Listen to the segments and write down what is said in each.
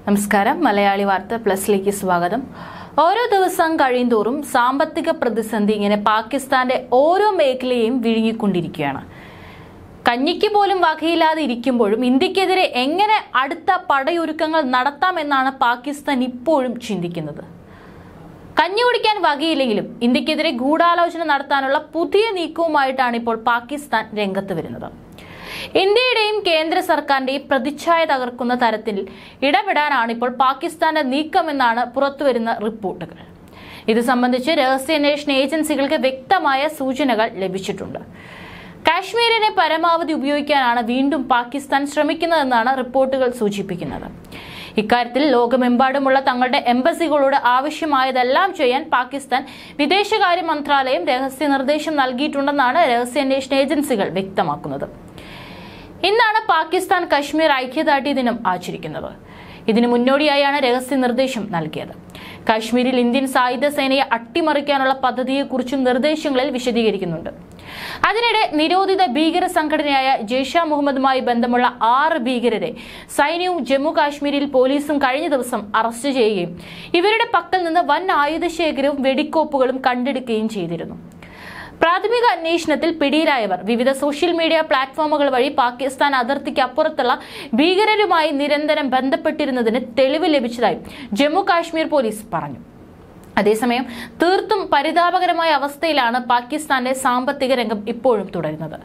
നമസ്കാരം മലയാളി വാർത്ത പ്ലസിലേക്ക് സ്വാഗതം ഓരോ ദിവസം കഴിയുന്തോറും സാമ്പത്തിക പ്രതിസന്ധി ഇങ്ങനെ പാകിസ്ഥാന്റെ ഓരോ മേഖലയെയും വിഴുങ്ങിക്കൊണ്ടിരിക്കുകയാണ് കഞ്ഞിക്ക് പോലും വകയില്ലാതെ ഇരിക്കുമ്പോഴും ഇന്ത്യക്കെതിരെ എങ്ങനെ അടുത്ത പടയൊരുക്കങ്ങൾ നടത്താമെന്നാണ് പാകിസ്ഥാൻ ഇപ്പോഴും ചിന്തിക്കുന്നത് കഞ്ഞി കുടിക്കാൻ വകയില്ലെങ്കിലും ഇന്ത്യക്കെതിരെ ഗൂഢാലോചന നടത്താനുള്ള പുതിയ നീക്കവുമായിട്ടാണ് ഇപ്പോൾ പാകിസ്ഥാൻ രംഗത്ത് വരുന്നത് ഇന്ത്യയുടെയും കേന്ദ്ര സർക്കാരിന്റെയും പ്രതിച്ഛായ തകർക്കുന്ന തരത്തിൽ ഇടപെടാനാണ് ഇപ്പോൾ പാകിസ്ഥാന്റെ നീക്കമെന്നാണ് പുറത്തുവരുന്ന റിപ്പോർട്ടുകൾ ഇത് സംബന്ധിച്ച് രഹസ്യാന്വേഷണ ഏജൻസികൾക്ക് വ്യക്തമായ സൂചനകൾ ലഭിച്ചിട്ടുണ്ട് കാശ്മീരിനെ പരമാവധി ഉപയോഗിക്കാനാണ് വീണ്ടും പാകിസ്ഥാൻ ശ്രമിക്കുന്നതെന്നാണ് റിപ്പോർട്ടുകൾ സൂചിപ്പിക്കുന്നത് ഇക്കാര്യത്തിൽ ലോകമെമ്പാടുമുള്ള തങ്ങളുടെ എംബസികളോട് ആവശ്യമായതെല്ലാം ചെയ്യാൻ പാകിസ്ഥാൻ വിദേശകാര്യ മന്ത്രാലയം രഹസ്യ നിർദ്ദേശം നൽകിയിട്ടുണ്ടെന്നാണ് രഹസ്യാന്വേഷണ ഏജൻസികൾ വ്യക്തമാക്കുന്നത് ഇന്നാണ് പാകിസ്ഥാൻ കശ്മീർ ഐക്യദാർഢ്യ ദിനം ആചരിക്കുന്നത് ഇതിനു മുന്നോടിയായാണ് രഹസ്യ നിർദ്ദേശം നൽകിയത് കാശ്മീരിൽ ഇന്ത്യൻ സായുധ സേനയെ അട്ടിമറിക്കാനുള്ള പദ്ധതിയെക്കുറിച്ചും നിർദ്ദേശങ്ങളിൽ വിശദീകരിക്കുന്നുണ്ട് അതിനിടെ നിരോധിത ഭീകര സംഘടനയായ ജെയ്ഷ മുഹമ്മദുമായി ബന്ധമുള്ള ആറ് ഭീകരരെ സൈന്യവും ജമ്മു കാശ്മീരിൽ പോലീസും കഴിഞ്ഞ ദിവസം അറസ്റ്റ് ചെയ്യുകയും ഇവരുടെ പക്കൽ നിന്ന് വൻ ആയുധശേഖരവും വെടിക്കോപ്പുകളും കണ്ടെടുക്കുകയും ചെയ്തിരുന്നു പ്രാഥമിക അന്വേഷണത്തിൽ പിടിയിലായവർ വിവിധ സോഷ്യൽ മീഡിയ പ്ലാറ്റ്ഫോമുകൾ വഴി പാകിസ്ഥാൻ അതിർത്തിക്ക് അപ്പുറത്തുള്ള ഭീകരരുമായി നിരന്തരം ബന്ധപ്പെട്ടിരുന്നതിന് തെളിവ് ലഭിച്ചതായി ജമ്മു കാശ്മീർ പോലീസ് പറഞ്ഞു അതേസമയം തീർത്തും പരിതാപകരമായ അവസ്ഥയിലാണ് പാകിസ്ഥാന്റെ സാമ്പത്തിക രംഗം ഇപ്പോഴും തുടരുന്നത്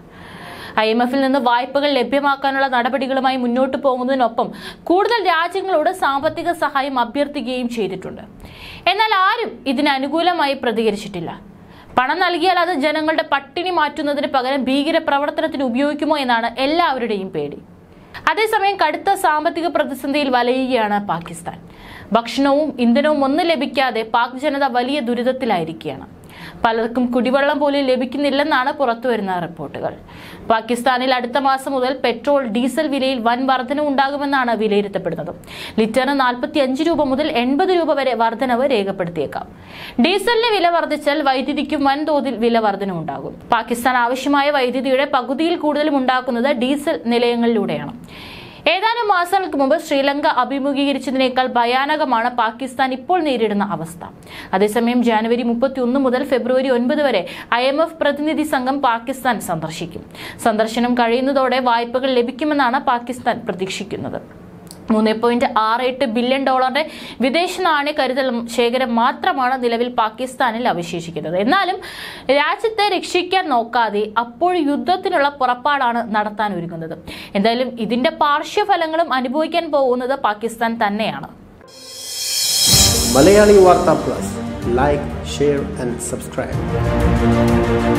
ഐ എം എഫിൽ നിന്ന് വായ്പകൾ ലഭ്യമാക്കാനുള്ള നടപടികളുമായി മുന്നോട്ട് പോകുന്നതിനൊപ്പം കൂടുതൽ രാജ്യങ്ങളോട് സാമ്പത്തിക സഹായം അഭ്യർത്ഥിക്കുകയും ചെയ്തിട്ടുണ്ട് എന്നാൽ ആരും ഇതിന് അനുകൂലമായി പ്രതികരിച്ചിട്ടില്ല പണം നൽകിയാൽ അത് ജനങ്ങളുടെ പട്ടിണി മാറ്റുന്നതിന് പകരം ഭീകര പ്രവർത്തനത്തിന് ഉപയോഗിക്കുമോ എന്നാണ് എല്ലാവരുടെയും പേടി അതേസമയം കടുത്ത സാമ്പത്തിക പ്രതിസന്ധിയിൽ വലയുകയാണ് പാകിസ്ഥാൻ ഭക്ഷണവും ഇന്ധനവും ഒന്നും ലഭിക്കാതെ പാക് ജനത വലിയ ദുരിതത്തിലായിരിക്കുകയാണ് പലർക്കും കുടിവെള്ളം പോലും ലഭിക്കുന്നില്ലെന്നാണ് പുറത്തുവരുന്ന റിപ്പോർട്ടുകൾ പാകിസ്ഥാനിൽ അടുത്ത മാസം മുതൽ പെട്രോൾ ഡീസൽ വിലയിൽ വൻ വർധന ഉണ്ടാകുമെന്നാണ് വിലയിരുത്തപ്പെടുന്നത് ലിറ്ററിന് നാൽപ്പത്തി അഞ്ച് രൂപ മുതൽ എൺപത് രൂപ വരെ വർധനവ് രേഖപ്പെടുത്തിയേക്കാം ഡീസലിന് വില വർദ്ധിച്ചാൽ വൈദ്യുതിക്കും വൻതോതിൽ വില വർധന ഉണ്ടാകും പാകിസ്ഥാൻ ആവശ്യമായ വൈദ്യുതിയുടെ പകുതിയിൽ കൂടുതലും ഉണ്ടാക്കുന്നത് ഡീസൽ നിലയങ്ങളിലൂടെയാണ് ഏതാനും മാസങ്ങൾക്ക് മുമ്പ് ശ്രീലങ്ക അഭിമുഖീകരിച്ചതിനേക്കാൾ ഭയാനകമാണ് പാകിസ്ഥാൻ ഇപ്പോൾ നേരിടുന്ന അവസ്ഥ അതേസമയം ജാനുവരി മുപ്പത്തി ഒന്ന് മുതൽ ഫെബ്രുവരി ഒൻപത് വരെ ഐ എം എഫ് പ്രതിനിധി സംഘം പാകിസ്ഥാൻ സന്ദർശിക്കും സന്ദർശനം കഴിയുന്നതോടെ വായ്പകൾ ലഭിക്കുമെന്നാണ് പാകിസ്ഥാൻ പ്രതീക്ഷിക്കുന്നത് മൂന്ന് പോയിന്റ് ആറ് എട്ട് ബില്യൺ ഡോളറിന്റെ വിദേശ നാണ്യ കരുതൽ ശേഖരം മാത്രമാണ് നിലവിൽ പാകിസ്ഥാനിൽ അവശേഷിക്കുന്നത് എന്നാലും രാജ്യത്തെ രക്ഷിക്കാൻ നോക്കാതെ അപ്പോൾ യുദ്ധത്തിനുള്ള പുറപ്പാടാണ് നടത്താൻ ഒരുങ്ങുന്നത് എന്തായാലും ഇതിന്റെ പാർശ്വഫലങ്ങളും അനുഭവിക്കാൻ പോകുന്നത് പാകിസ്ഥാൻ തന്നെയാണ് മലയാളി വാർത്ത plus like share and subscribe